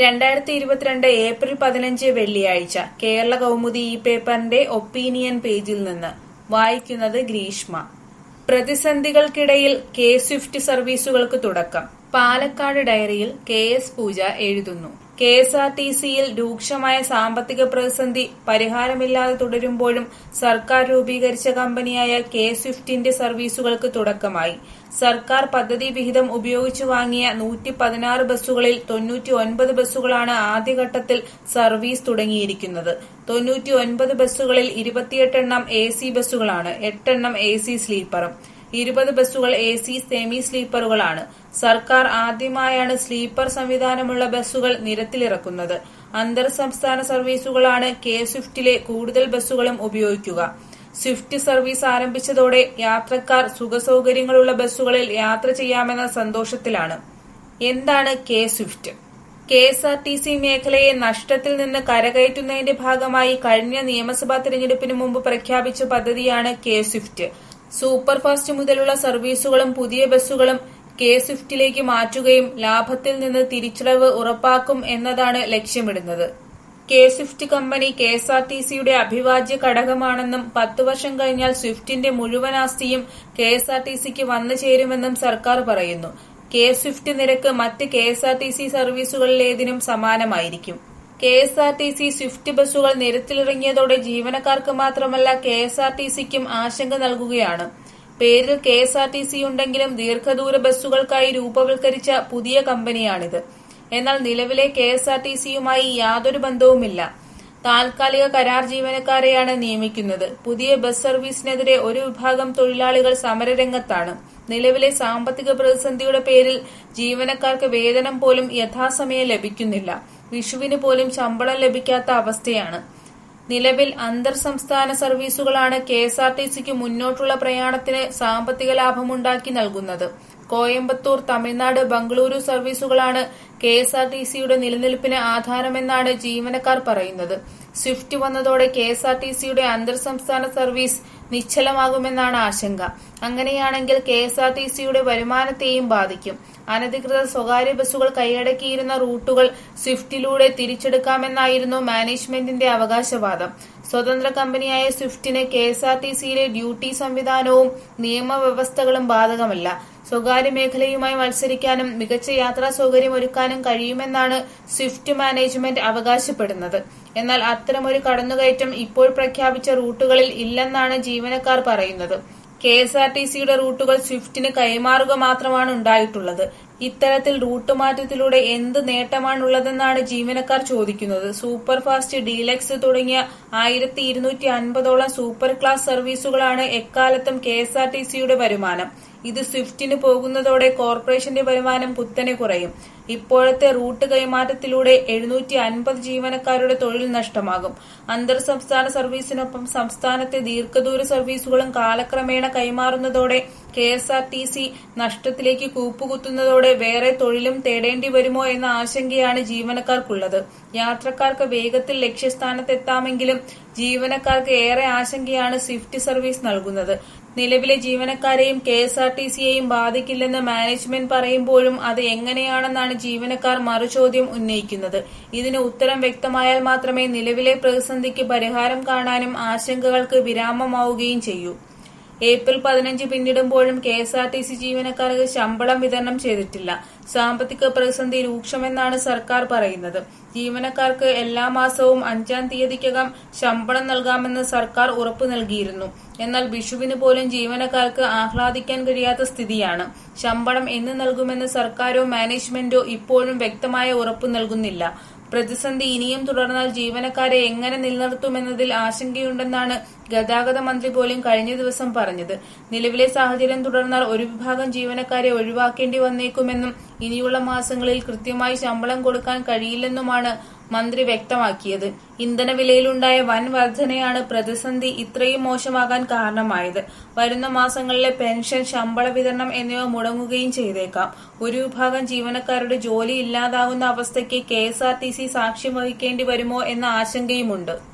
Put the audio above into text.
രണ്ടായിരത്തി ഇരുപത്തിരണ്ട് ഏപ്രിൽ പതിനഞ്ച് വെള്ളിയാഴ്ച കേരള കൗമുദി ഈ പേപ്പറിന്റെ ഒപ്പീനിയൻ പേജിൽ നിന്ന് വായിക്കുന്നത് ഗ്രീഷ്മ പ്രതിസന്ധികൾക്കിടയിൽ കെ സ്വിഫ്റ്റ് സർവീസുകൾക്ക് തുടക്കം പാലക്കാട് ഡയറിയിൽ കെ എസ് പൂജ എഴുതുന്നു കെ എസ് ആർ ടി സിയിൽ രൂക്ഷമായ സാമ്പത്തിക പ്രതിസന്ധി പരിഹാരമില്ലാതെ തുടരുമ്പോഴും സർക്കാർ രൂപീകരിച്ച കമ്പനിയായ കെ സ്വിഫ്റ്റിന്റെ സർവീസുകൾക്ക് തുടക്കമായി സർക്കാർ പദ്ധതി വിഹിതം ഉപയോഗിച്ചു വാങ്ങിയ നൂറ്റി പതിനാറ് ബസ്സുകളിൽ തൊണ്ണൂറ്റി ഒൻപത് ബസ്സുകളാണ് ആദ്യഘട്ടത്തിൽ സർവീസ് തുടങ്ങിയിരിക്കുന്നത് തൊണ്ണൂറ്റി ഒൻപത് ബസ്സുകളിൽ ഇരുപത്തിയെട്ടെണ്ണം എ സി ബസ്സുകളാണ് എട്ടെണ്ണം എ സി സ്ലീപ്പറും ഇരുപത് ബസ്സുകൾ എ സി സെമി സ്ലീപ്പറുകളാണ് സർക്കാർ ആദ്യമായാണ് സ്ലീപ്പർ സംവിധാനമുള്ള ബസ്സുകൾ നിരത്തിലിറക്കുന്നത് അന്തർ സംസ്ഥാന സർവീസുകളാണ് കെ സ്വിഫ്റ്റിലെ കൂടുതൽ ബസ്സുകളും ഉപയോഗിക്കുക സ്വിഫ്റ്റ് സർവീസ് ആരംഭിച്ചതോടെ യാത്രക്കാർ സുഖസൗകര്യങ്ങളുള്ള ബസ്സുകളിൽ യാത്ര ചെയ്യാമെന്ന സന്തോഷത്തിലാണ് എന്താണ് K Swift K S R T C മേഖലയെ നഷ്ടത്തിൽ നിന്ന് കരകയറ്റുന്നതിന്റെ ഭാഗമായി കഴിഞ്ഞ നിയമസഭാ തെരഞ്ഞെടുപ്പിന് മുമ്പ് പ്രഖ്യാപിച്ച പദ്ധതിയാണ് കെ സ്വിഫ്റ്റ് സൂപ്പർ ഫാസ്റ്റ് മുതലുള്ള സർവീസുകളും പുതിയ ബസ്സുകളും കെ സ്വിഫ്റ്റിലേക്ക് മാറ്റുകയും ലാഭത്തിൽ നിന്ന് തിരിച്ചടവ് ഉറപ്പാക്കും എന്നതാണ് ലക്ഷ്യമിടുന്നത് K Swift company K S R T സിയുടെ അഭിവാജ്യ ഘടകമാണെന്നും പത്ത് വർഷം കഴിഞ്ഞാൽ സ്വിഫ്റ്റിന്റെ മുഴുവൻ ആസ്തിയും കെ എസ് ആർ ടി സിക്ക് വന്നു ചേരുമെന്നും സർക്കാർ പറയുന്നു കെ സ്വിഫ്റ്റ് നിരക്ക് മറ്റ് K S R T C സർവീസുകളിലേതിനും സമാനമായിരിക്കും K S R T C Swift ബസ്സുകൾ നിരത്തിലിറങ്ങിയതോടെ ജീവനക്കാർക്ക് മാത്രമല്ല കെ എസ് ആർ ടി സിക്കും ആശങ്ക നൽകുകയാണ് പേരിൽ K S R T C ഉണ്ടെങ്കിലും ദീർഘദൂര ബസ്സുകൾക്കായി രൂപവൽക്കരിച്ച പുതിയ കമ്പനിയാണിത് എന്നാൽ നിലവിലെ കെ എസ് ആർ ടി സിയുമായി യാതൊരു ബന്ധവുമില്ല താൽക്കാലിക കരാർ ജീവനക്കാരെയാണ് നിയമിക്കുന്നത് പുതിയ ബസ് സർവീസിനെതിരെ ഒരു വിഭാഗം തൊഴിലാളികൾ സമരരംഗത്താണ് നിലവിലെ സാമ്പത്തിക പ്രതിസന്ധിയുടെ പേരിൽ ജീവനക്കാർക്ക് വേതനം പോലും യഥാസമയം ലഭിക്കുന്നില്ല വിഷുവിന് പോലും ശമ്പളം ലഭിക്കാത്ത അവസ്ഥയാണ് നിലവിൽ അന്തർ സംസ്ഥാന സർവീസുകളാണ് കെ എസ് ആർ ടി സിക്ക് മുന്നോട്ടുള്ള പ്രയാണത്തിന് സാമ്പത്തിക ലാഭമുണ്ടാക്കി നൽകുന്നത് കോയമ്പത്തൂർ തമിഴ്നാട് ബംഗളൂരു സർവീസുകളാണ് കെ എസ് ആർ ടി സിയുടെ നിലനിൽപ്പിന് ആധാരമെന്നാണ് ജീവനക്കാർ പറയുന്നത് സ്വിഫ്റ്റ് വന്നതോടെ കെ എസ് ആർ ടി സിയുടെ അന്തർ സംസ്ഥാന സർവീസ് നിശ്ചലമാകുമെന്നാണ് ആശങ്ക അങ്ങനെയാണെങ്കിൽ കെ എസ് ആർ ടി സിയുടെ വരുമാനത്തെയും ബാധിക്കും അനധികൃത സ്വകാര്യ ബസ്സുകൾ കൈയടക്കിയിരുന്ന റൂട്ടുകൾ സ്വിഫ്റ്റിലൂടെ തിരിച്ചെടുക്കാമെന്നായിരുന്നു മാനേജ്മെന്റിന്റെ അവകാശവാദം സ്വതന്ത്ര കമ്പനിയായ സ്വിഫ്റ്റിന് കെ എസ് ആർ ടി സിയിലെ ഡ്യൂട്ടി സംവിധാനവും നിയമവ്യവസ്ഥകളും ബാധകമല്ല സ്വകാര്യ മേഖലയുമായി മത്സരിക്കാനും മികച്ച യാത്രാ സൗകര്യം ഒരുക്കാനും കഴിയുമെന്നാണ് സ്വിഫ്റ്റ് മാനേജ്മെന്റ് അവകാശപ്പെടുന്നത് എന്നാൽ അത്തരമൊരു കടന്നുകയറ്റം ഇപ്പോൾ പ്രഖ്യാപിച്ച റൂട്ടുകളിൽ ഇല്ലെന്നാണ് ജീവനക്കാർ പറയുന്നത് കെ എസ് ആർ ടി സിയുടെ റൂട്ടുകൾ സ്വിഫ്റ്റിന് കൈമാറുക മാത്രമാണ് ഉണ്ടായിട്ടുള്ളത് ഇത്തരത്തിൽ റൂട്ട് മാറ്റത്തിലൂടെ എന്ത് നേട്ടമാണുള്ളതെന്നാണ് ജീവനക്കാർ ചോദിക്കുന്നത് സൂപ്പർ ഫാസ്റ്റ് ഡീലക്സ് തുടങ്ങിയ ആയിരത്തി ഇരുന്നൂറ്റി അൻപതോളം സൂപ്പർ ക്ലാസ് സർവീസുകളാണ് എക്കാലത്തും കെ എസ് ആർ ടി സിയുടെ വരുമാനം ഇത് സ്വിഫ്റ്റിന് പോകുന്നതോടെ കോർപ്പറേഷന്റെ വരുമാനം കുത്തനെ കുറയും ഇപ്പോഴത്തെ റൂട്ട് കൈമാറ്റത്തിലൂടെ എഴുന്നൂറ്റി അൻപത് ജീവനക്കാരുടെ തൊഴിൽ നഷ്ടമാകും അന്തർ സംസ്ഥാന സർവീസിനൊപ്പം സംസ്ഥാനത്തെ ദീർഘദൂര സർവീസുകളും കാലക്രമേണ കൈമാറുന്നതോടെ K S R T C നഷ്ടത്തിലേക്ക് കൂപ്പുകുത്തുന്നതോടെ വേറെ തൊഴിലും തേടേണ്ടി വരുമോ എന്ന ആശങ്കയാണ് ജീവനക്കാർക്കുള്ളത് യാത്രക്കാർക്ക് വേഗത്തിൽ ലക്ഷ്യസ്ഥാനത്തെത്താമെങ്കിലും ജീവനക്കാർക്ക് ഏറെ ആശങ്കയാണ് സ്വിഫ്റ്റ് സർവീസ് നൽകുന്നത് നിലവിലെ ജീവനക്കാരെയും കെ എസ് ആർ ടി സിയെയും ബാധിക്കില്ലെന്ന് മാനേജ്മെന്റ് പറയുമ്പോഴും അത് എങ്ങനെയാണെന്നാണ് ജീവനക്കാർ മറുചോദ്യം ഉന്നയിക്കുന്നത് ഇതിന് ഉത്തരം വ്യക്തമായാൽ മാത്രമേ നിലവിലെ പ്രതിസന്ധിക്ക് പരിഹാരം കാണാനും ആശങ്കകൾക്ക് വിരാമമാവുകയും ചെയ്യൂ ഏപ്രിൽ പതിനഞ്ച് പിന്നിടുമ്പോഴും K S R T C ജീവനക്കാർക്ക് ശമ്പളം വിതരണം ചെയ്തിട്ടില്ല സാമ്പത്തിക പ്രതിസന്ധി രൂക്ഷമെന്നാണ് സർക്കാർ പറയുന്നത് ജീവനക്കാർക്ക് എല്ലാ മാസവും അഞ്ചാം തീയതിക്കകം ശമ്പളം നൽകാമെന്ന് സർക്കാർ ഉറപ്പു നൽകിയിരുന്നു എന്നാൽ വിഷുവിന് പോലും ജീവനക്കാർക്ക് ആഹ്ലാദിക്കാൻ കഴിയാത്ത സ്ഥിതിയാണ് ശമ്പളം എന്ന് നൽകുമെന്ന് സർക്കാരോ മാനേജ്മെന്റോ ഇപ്പോഴും വ്യക്തമായ ഉറപ്പു നൽകുന്നില്ല പ്രതിസന്ധി ഇനിയും തുടർന്നാൽ ജീവനക്കാരെ എങ്ങനെ നിലനിർത്തുമെന്നതിൽ ആശങ്കയുണ്ടെന്നാണ് ഗതാഗത മന്ത്രി പോലും കഴിഞ്ഞ ദിവസം പറഞ്ഞത് നിലവിലെ സാഹചര്യം തുടർന്നാൽ ഒരു വിഭാഗം ജീവനക്കാരെ ഒഴിവാക്കേണ്ടി വന്നേക്കുമെന്നും ഇനിയുള്ള മാസങ്ങളിൽ കൃത്യമായി ശമ്പളം കൊടുക്കാൻ കഴിയില്ലെന്നുമാണ് മന്ത്രി വ്യക്തമാക്കിയത് ഇന്ധനവിലയിലുണ്ടായ വൻ വർധനയാണ് പ്രതിസന്ധി ഇത്രയും മോശമാകാൻ കാരണമായത് വരുന്ന മാസങ്ങളിലെ പെൻഷൻ ശമ്പള വിതരണം എന്നിവ മുടങ്ങുകയും ചെയ്തേക്കാം ഒരു വിഭാഗം ജീവനക്കാരുടെ ജോലി ഇല്ലാതാകുന്ന അവസ്ഥയ്ക്ക് K S R T C സാക്ഷ്യം വഹിക്കേണ്ടി വരുമോ എന്ന ആശങ്കയുമുണ്ട്